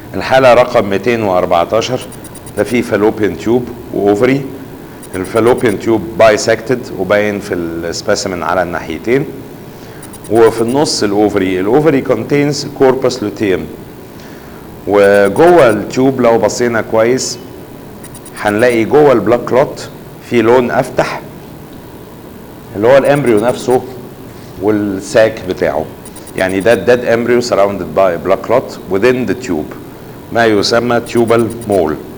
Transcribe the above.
الحالة رقم 214 ده فيه فالوبيان تيوب واوفري الفالوبيان تيوب بايسكتد وباين في السبيسيمن على الناحيتين وفي النص الاوفري الاوفري كونتينز كوربس لوتيوم وجوه التيوب لو بصينا كويس هنلاقي جوه البلاك كلوت في لون افتح اللي هو الامبريو نفسه والساك بتاعه يعني ده dead embryo surrounded by a blood clot within the tube ما يسمى tubal mole